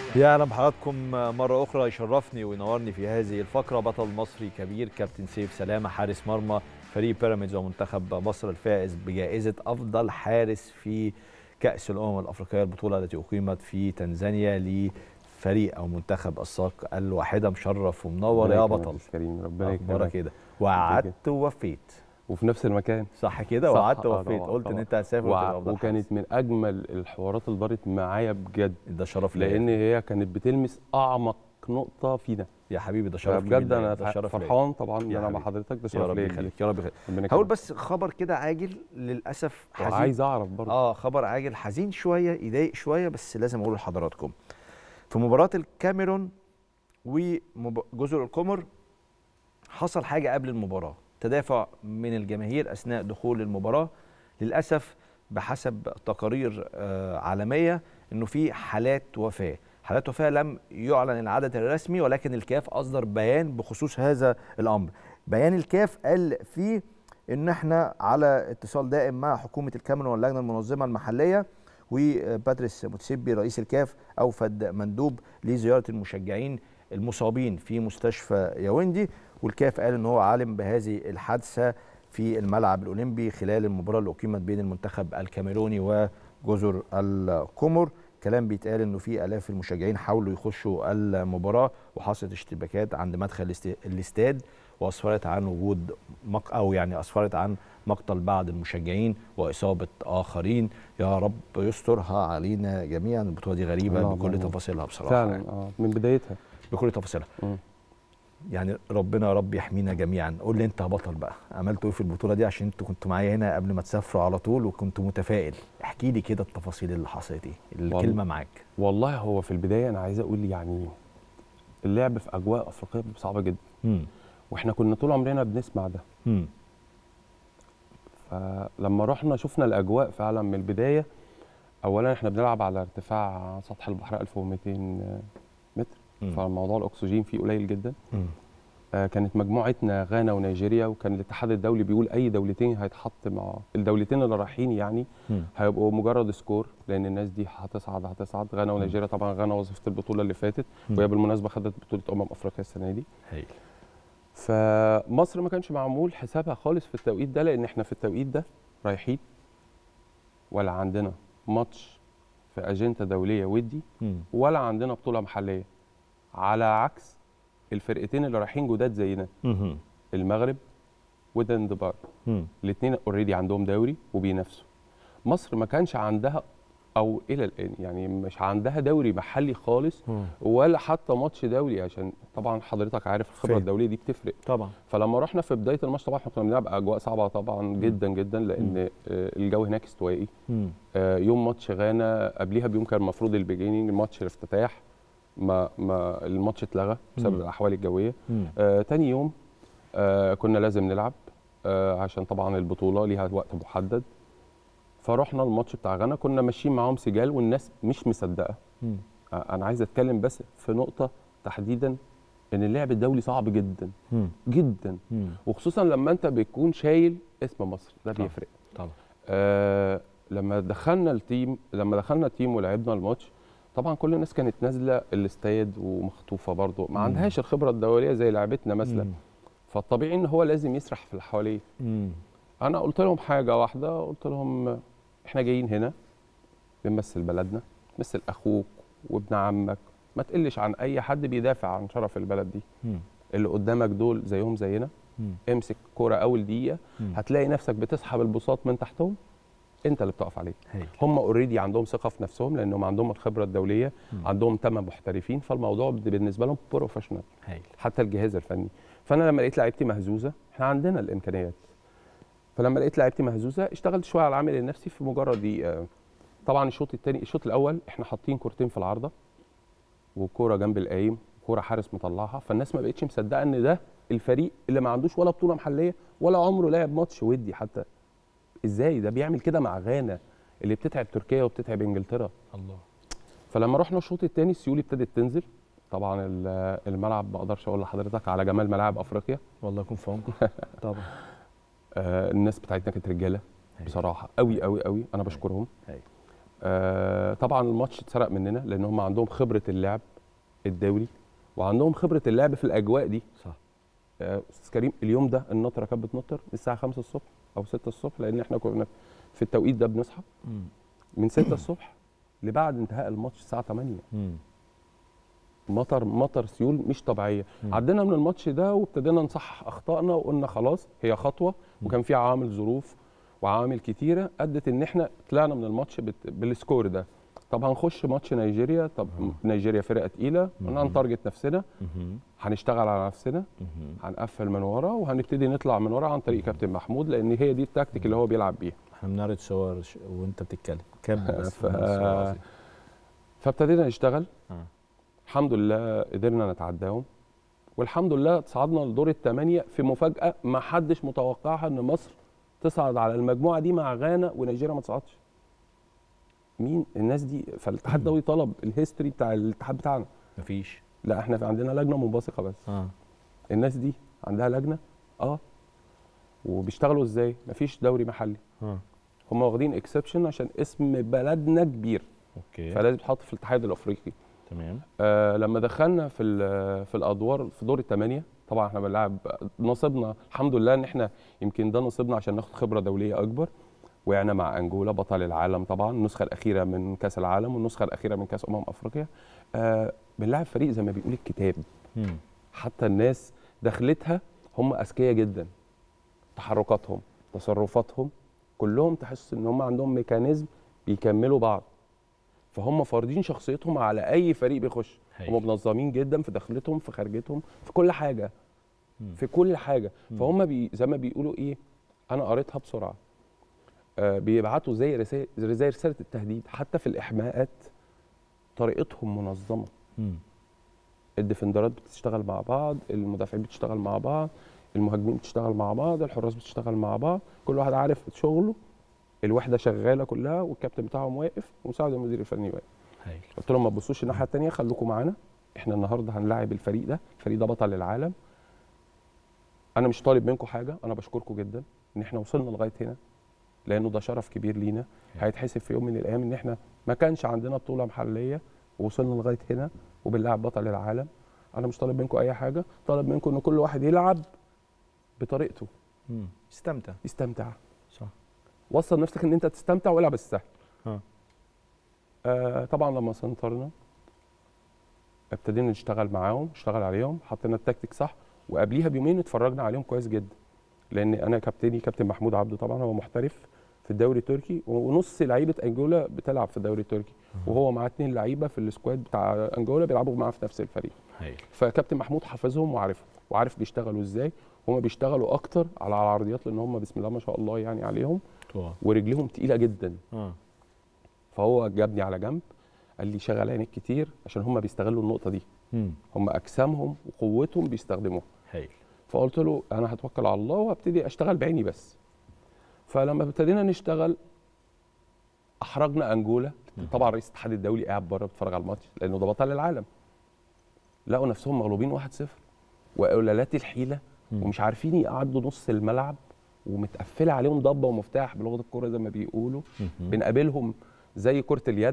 يا اهلا بحضراتكم مره اخرى يشرفني وينورني في هذه الفقره بطل مصري كبير كابتن سيف سلامه حارس مرمى فريق بيراميدز ومنتخب مصر الفائز بجائزه افضل حارس في كاس الامم الافريقيه البطوله التي اقيمت في تنزانيا لفريق او منتخب الساق الواحده مشرف ومنور يا بطل كريم ربنا اخبارك يكرمك كده وقعدت ووفيت وفي نفس المكان صح كده صح، وقعدت آه، ووفيت طبعاً، قلت ان طبعاً. انت هتسافر وع- وتبقى أفضل وكانت من اجمل الحوارات اللي دارت معايا بجد حارس. ده شرف ليا لان هي كانت بتلمس اعمق نقطه فينا يا حبيبي ده شرف بجد ليا، انا ده شرف ليا. فرحان طبعا ان يا انا مع حبيبي. حضرتك ده يا شرف رب ليا يخليك يا رب يخليك ربنا هقول يكرمك. بس خبر كده عاجل للاسف حزين وعايز اعرف برضه اه خبر عاجل حزين شويه يضايق شويه بس لازم اقوله لحضراتكم في مباراه الكاميرون وجزر القمر حصل حاجه قبل المباراه تدافع من الجماهير اثناء دخول المباراه للاسف بحسب تقارير آه، عالميه انه في حالات وفاه حالات وفاه لم يعلن العدد الرسمي ولكن الكاف اصدر بيان بخصوص هذا الامر بيان الكاف قال فيه ان احنا على اتصال دائم مع حكومه الكاميرون واللجنه المنظمه المحليه وباتريس موتسيبي رئيس الكاف اوفد مندوب لزياره المشجعين المصابين في مستشفى ياوندي والكاف قال ان هو عالم بهذه الحادثه في الملعب الاولمبي خلال المباراه اللي اقيمت بين المنتخب الكاميروني وجزر القمر كلام بيتقال انه في الاف المشجعين حاولوا يخشوا المباراه وحصلت اشتباكات عند مدخل الاست- الاستاد واسفرت عن وجود مق او يعني اسفرت عن مقتل بعض المشجعين واصابه اخرين يا رب يسترها علينا جميعا البطوله دي غريبه اللهم بكل آمين. تفاصيلها بصراحه فعلا يعني. اه من بدايتها بكل تفاصيلها مم. يعني ربنا يا رب يحمينا جميعا قول لي انت يا بطل بقى عملتوا ايه في البطوله دي عشان انتوا كنتوا معايا هنا قبل ما تسافروا على طول وكنت متفائل احكي لي كده التفاصيل اللي حصلت ايه الكلمه معاك والله هو في البدايه انا عايز اقول يعني اللعب في اجواء افريقيه بيبقى صعبه جدا امم واحنا كنا طول عمرنا بنسمع ده امم فلما رحنا شفنا الاجواء فعلا من البدايه اولا احنا بنلعب على ارتفاع سطح البحر 1200 متر فالموضوع الاكسجين فيه قليل جدا آه، كانت مجموعتنا غانا ونيجيريا وكان الاتحاد الدولي بيقول اي دولتين هيتحط مع الدولتين اللي رايحين يعني مم. هيبقوا مجرد سكور لان الناس دي هتصعد هتصعد غانا ونيجيريا طبعا غانا وظيفه البطوله اللي فاتت مم. وهي بالمناسبه خدت بطوله امم افريقيا السنه دي هايل فمصر ما كانش معمول حسابها خالص في التوقيت ده لان احنا في التوقيت ده رايحين ولا عندنا ماتش في اجنده دوليه ودي مم. ولا عندنا بطوله محليه على عكس الفرقتين اللي رايحين جداد زينا مم. المغرب ودنبار مم. الاثنين اوريدي عندهم دوري وبينافسوا مصر ما كانش عندها او الى الان يعني مش عندها دوري محلي خالص مم. ولا حتى ماتش دولي عشان طبعا حضرتك عارف الخبره فاهم. الدوليه دي بتفرق طبعا فلما رحنا في بدايه الماتش طبعا احنا كنا بنلعب اجواء صعبه طبعا جدا جدا لان آه، الجو هناك استوائي مم. آه، يوم ماتش غانا قبليها بيوم كان المفروض البيجينينج ماتش الافتتاح ما ما الماتش اتلغى بسبب مم. الاحوال الجويه مم. آه، تاني يوم آه، كنا لازم نلعب آه، عشان طبعا البطوله ليها وقت محدد فرحنا الماتش بتاع غانا كنا ماشيين معاهم سجال والناس مش مصدقه مم. آه، انا عايز اتكلم بس في نقطه تحديدا ان اللعب الدولي صعب جدا مم. جدا مم. وخصوصا لما انت بتكون شايل اسم مصر ده طبعا. بيفرق طبعا آه لما دخلنا التيم لما دخلنا التيم ولعبنا الماتش طبعا كل الناس كانت نازله الاستاد ومخطوفه برضه ما مم. عندهاش الخبره الدوليه زي لعبتنا مثلا مم. فالطبيعي ان هو لازم يسرح في اللي حواليه مم. انا قلت لهم حاجه واحده قلت لهم احنا جايين هنا بنمثل بلدنا تمثل اخوك وابن عمك ما تقلش عن اي حد بيدافع عن شرف البلد دي مم. اللي قدامك دول زيهم زينا مم. امسك كوره اول دقيقه مم. هتلاقي نفسك بتسحب البساط من تحتهم انت اللي بتقف عليه هايل هم اوريدي عندهم ثقه في نفسهم لانهم عندهم الخبره الدوليه مم. عندهم ثمان محترفين فالموضوع بالنسبه لهم بروفيشنال هايل حتى الجهاز الفني فانا لما لقيت لعيبتي مهزوزه احنا عندنا الامكانيات فلما لقيت لعيبتي مهزوزه اشتغلت شويه على العامل النفسي في مجرد دقيقه طبعا الشوط الثاني الشوط الاول احنا حاطين كورتين في العارضه وكوره جنب القايم كوره حارس مطلعها فالناس ما بقتش مصدقه ان ده الفريق اللي ما عندوش ولا بطوله محليه ولا عمره لعب ماتش ودي حتى ازاي ده بيعمل كده مع غانا اللي بتتعب تركيا وبتتعب انجلترا الله فلما رحنا الشوط الثاني السيولي ابتدت تنزل طبعا ال- الملعب ما اقدرش اقول لحضرتك على جمال ملاعب افريقيا والله يكون في عونكم طبعا آه الناس بتاعتنا كانت رجاله هايل. بصراحه قوي قوي قوي انا بشكرهم هايل. آه طبعا الماتش اتسرق مننا لان هم عندهم خبره اللعب الدولي وعندهم خبره اللعب في الاجواء دي صح آه، استاذ كريم اليوم ده النطره كانت بتنطر من الساعه 5 الصبح او 6 الصبح لان احنا كنا في التوقيت ده بنصحى مم. من 6 الصبح لبعد انتهاء الماتش الساعه 8 مم. مطر مطر سيول مش طبيعيه مم. عدينا من الماتش ده وابتدينا نصحح اخطائنا وقلنا خلاص هي خطوه وكان في عوامل ظروف وعوامل كتيره ادت ان احنا طلعنا من الماتش بت... بالسكور ده طب هنخش ماتش نيجيريا طب نيجيريا فرقه تقيله قلنا هنتارجت نفسنا مم. هنشتغل على نفسنا مم. هنقفل من ورا وهنبتدي نطلع من ورا عن طريق كابتن محمود لان هي دي التكتيك اللي هو بيلعب بيها احنا بنعرض صور ش... وانت بتتكلم كمل بس ف- بنعرض صور عظيمة. فابتدينا نشتغل آه. الحمد لله قدرنا نتعداهم والحمد لله صعدنا لدور الثمانيه في مفاجاه ما حدش متوقعها ان مصر تصعد على المجموعه دي مع غانا ونيجيريا ما تصعدش مين الناس دي فالاتحاد الدولي طلب الهيستوري بتاع الاتحاد بتاعنا مفيش لا احنا في عندنا لجنه منبثقه بس اه الناس دي عندها لجنه اه وبيشتغلوا ازاي مفيش دوري محلي اه هم واخدين اكسبشن عشان اسم بلدنا كبير اوكي فلازم يتحط في الاتحاد الافريقي تمام آه لما دخلنا في ال- في الادوار في دور الثمانيه طبعا احنا بنلعب نصيبنا الحمد لله ان احنا يمكن ده نصيبنا عشان ناخد خبره دوليه اكبر وقعنا مع انجولا بطل العالم طبعا النسخه الاخيره من كاس العالم والنسخه الاخيره من كاس امم افريقيا آه بنلعب فريق زي ما بيقول الكتاب مم. حتى الناس دخلتها هم اذكياء جدا تحركاتهم تصرفاتهم كلهم تحس ان هم عندهم ميكانيزم بيكملوا بعض فهم فارضين شخصيتهم على اي فريق بيخش هايل. هم منظمين جدا في دخلتهم في خارجتهم في كل حاجه مم. في كل حاجه فهم بي زي ما بيقولوا ايه انا قريتها بسرعه آه بيبعتوا زي رسائل زي رساله التهديد حتى في الاحماءات طريقتهم منظمه مم. الديفندرات بتشتغل مع بعض المدافعين بتشتغل مع بعض المهاجمين بتشتغل مع بعض الحراس بتشتغل مع بعض كل واحد عارف شغله الوحده شغاله كلها والكابتن بتاعهم واقف ومساعد المدير الفني واقف هايل قلت لهم ما تبصوش الناحيه الثانيه خليكم معانا احنا النهارده هنلاعب الفريق ده الفريق ده بطل العالم انا مش طالب منكم حاجه انا بشكركم جدا ان احنا وصلنا لغايه هنا لانه ده شرف كبير لينا هيتحسب في يوم من الايام ان احنا ما كانش عندنا بطوله محليه ووصلنا لغايه هنا وبنلعب بطل العالم انا مش طالب منكم اي حاجه طالب منكم ان كل واحد يلعب بطريقته مم. استمتع يستمتع صح وصل نفسك ان انت تستمتع والعب السهل اه آه طبعا لما سنترنا ابتدينا نشتغل معاهم نشتغل عليهم حطينا التكتيك صح وقبليها بيومين اتفرجنا عليهم كويس جدا لان انا كابتني كابتن محمود عبده طبعا هو محترف في الدوري التركي ونص لعيبه انجولا بتلعب في الدوري التركي وهو معاه اتنين لعيبه في السكواد بتاع انجولا بيلعبوا معاه في نفس الفريق هايل فكابتن محمود حافظهم وعارفهم وعارف بيشتغلوا ازاي هم بيشتغلوا اكتر على العرضيات لان هم بسم الله ما شاء الله يعني عليهم طبعا ورجليهم تقيله جدا اه فهو جابني على جنب قال لي شغل عينك كتير عشان هم بيستغلوا النقطه دي مم. هم اجسامهم وقوتهم بيستخدموها هايل فقلت له انا هتوكل على الله وهبتدي اشتغل بعيني بس فلما ابتدينا نشتغل احرجنا انجولا طبعا رئيس الاتحاد الدولي قاعد بره بيتفرج على الماتش لانه ده بطل العالم لقوا نفسهم مغلوبين 1-0 وقلالات الحيله مم. ومش عارفين يقعدوا نص الملعب ومتقفله عليهم ضبه ومفتاح بلغه الكوره زي ما بيقولوا مهم. بنقابلهم زي كره اليد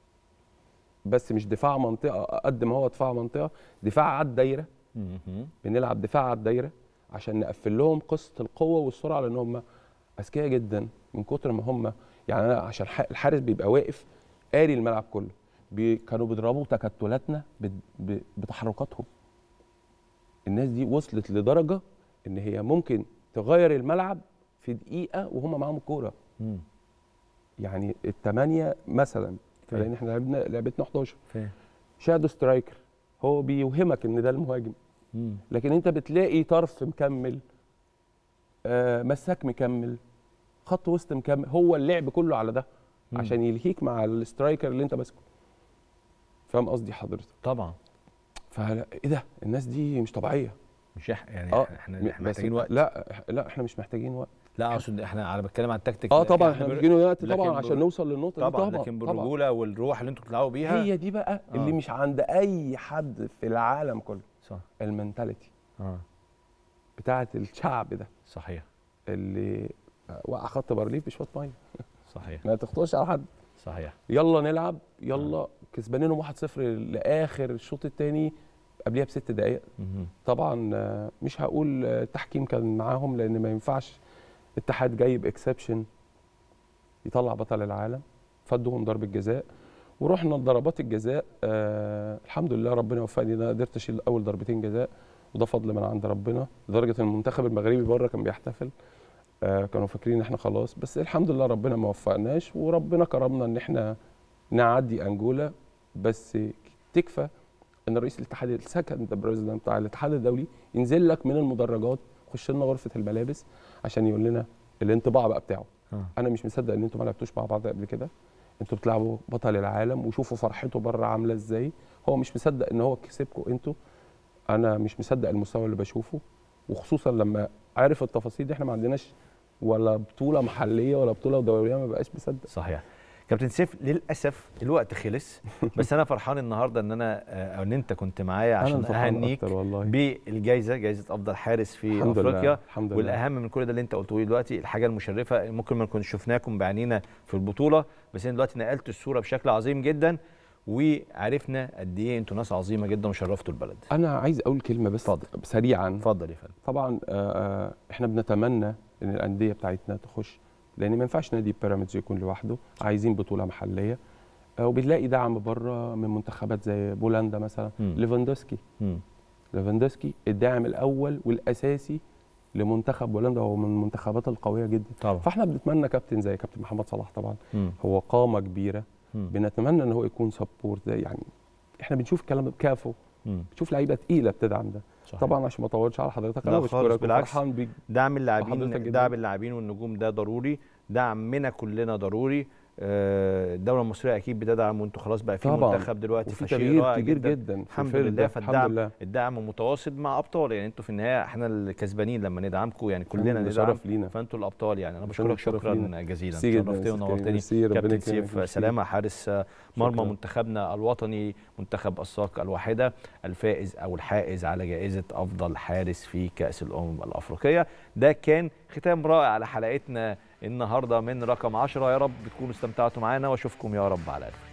بس مش دفاع منطقه قد ما هو دفاع منطقه دفاع على الدايره مهم. بنلعب دفاع على الدايره عشان نقفل لهم قصه القوه والسرعه لان هم اذكياء جدا من كتر ما هم يعني انا عشان ح- الحارس بيبقى واقف قاري الملعب كله بي كانوا بيضربوا تكتلاتنا ب- ب- بتحركاتهم الناس دي وصلت لدرجه ان هي ممكن تغير الملعب في دقيقه وهم معاهم الكوره مم. يعني الثمانيه مثلا فاهم. لان احنا لعبنا لعبتنا 11 فاهم شادو سترايكر هو بيوهمك ان ده المهاجم مم. لكن انت بتلاقي طرف مكمل آه مساك مكمل خط وسط مكمل هو اللعب كله على ده مم. عشان يلهيك مع السترايكر اللي انت ماسكه فاهم قصدي حضرتك طبعا فلا ايه ده الناس دي مش طبيعيه مش إح يعني اه احنا م- احنا بس محتاجين وقت لا إح- لا احنا مش محتاجين وقت لا اقصد احنا انا بتكلم على التكتيك اه لكن طبعا احنا بر- محتاجين وقت لكن طبعا بر- عشان نوصل للنقطه طبعا, دي طبعا لكن طبعا بالرجوله والروح اللي انتوا بتلعبوا بيها هي دي بقى آه. اللي مش عند اي حد في العالم كله صح المنتاليتي اه بتاعه الشعب ده صحيح اللي وقع خط بارليف بشويه ميه صحيح ما تخطوش على حد صحيح يلا نلعب يلا كسبانينهم 1-0 لاخر الشوط الثاني قبلها بست دقائق مهم. طبعا آه، مش هقول آه، التحكيم كان معاهم لان ما ينفعش اتحاد جاي باكسبشن يطلع بطل العالم فدهم ضربه جزاء ورحنا لضربات الجزاء آه الحمد لله ربنا وفقني ان انا قدرت اشيل اول ضربتين جزاء وده فضل من عند ربنا لدرجه ان المنتخب المغربي بره كان بيحتفل آه كانوا فاكرين ان احنا خلاص بس الحمد لله ربنا ما وفقناش وربنا كرمنا ان احنا نعدي انجولا بس تكفى ان رئيس الاتحاد السكند بريزيدنت بتاع الاتحاد الدولي ينزل لك من المدرجات يخش لنا غرفه الملابس عشان يقول لنا الانطباع بقى بتاعه آه. انا مش مصدق ان انتوا ما لعبتوش مع بعض قبل كده انتوا بتلعبوا بطل العالم وشوفوا فرحته بره عامله ازاي هو مش مصدق ان هو كسبكم انتوا انا مش مصدق المستوى اللي بشوفه وخصوصا لما عارف التفاصيل دي احنا ما عندناش ولا بطوله محليه ولا بطوله دوليه ما بقاش مصدق صحيح كابتن سيف للاسف الوقت خلص بس انا فرحان النهارده ان انا آه، او ان انت كنت معايا انا عشان فرحان اهنيك اكتر والله بالجائزه جائزه افضل حارس في الحمد افريقيا لله الحمد لله والاهم من كل ده اللي انت قلته لي دلوقتي الحاجه المشرفه ممكن ما نكونش شفناكم بعينينا في البطوله بس انا دلوقتي نقلت الصوره بشكل عظيم جدا وعرفنا قد ايه انتوا ناس عظيمه جدا وشرفتوا البلد انا عايز اقول كلمه بس اتفضل. سريعا اتفضل يا فندم طبعا آه، آه، احنا بنتمنى ان الانديه بتاعتنا تخش لان ما ينفعش نادي بيراميدز يكون لوحده عايزين بطوله محليه آه، وبنلاقي دعم بره من منتخبات زي بولندا مثلا مم. ليفاندوسكي مم. ليفاندوسكي الداعم الاول والاساسي لمنتخب بولندا هو من المنتخبات القويه جدا طبعا فاحنا بنتمنى كابتن زي كابتن محمد صلاح طبعا مم. هو قامه كبيره مم. بنتمنى ان هو يكون سبورت زي يعني احنا بنشوف الكلام ده بكافو مم. بنشوف لعيبه تقيله بتدعم ده صحيح. طبعا عشان ما اطولش على حضرتك لا انا خالص، بشكرك بالعكس. وفرحان بيك دعم حضرتك اللاعبين جداً. دعم اللاعبين والنجوم ده ضروري دعمنا كلنا ضروري آه، الدوله المصريه اكيد بتدعم وانتوا خلاص بقى في طبعاً. منتخب دلوقتي وفي فشيء تغيير رائع كبير جدا, جدا, في الحمد الفرقة. لله الحمد فالدعم لله الدعم متواصل مع ابطال يعني انتوا في النهايه احنا الكسبانين لما ندعمكم يعني كلنا ده ندعم شرف لينا فانتوا الابطال يعني انا عشان بشكرك الشرف شكرا لينا. جزيلا ميرسي جدا شرفتني يا أستاذ كريم. ونورتني ميرسي، ربنا كابتن يكرمك، سيف ميرسي. سلامه حارس آه، مرمى شكراً. منتخبنا الوطني منتخب الساق الواحده الفائز او الحائز على جائزه افضل حارس في كاس الامم الافريقيه ده كان ختام رائع على حلقتنا النهارده من رقم 10 يا رب تكونوا استمتعتوا معانا واشوفكم يا رب على الف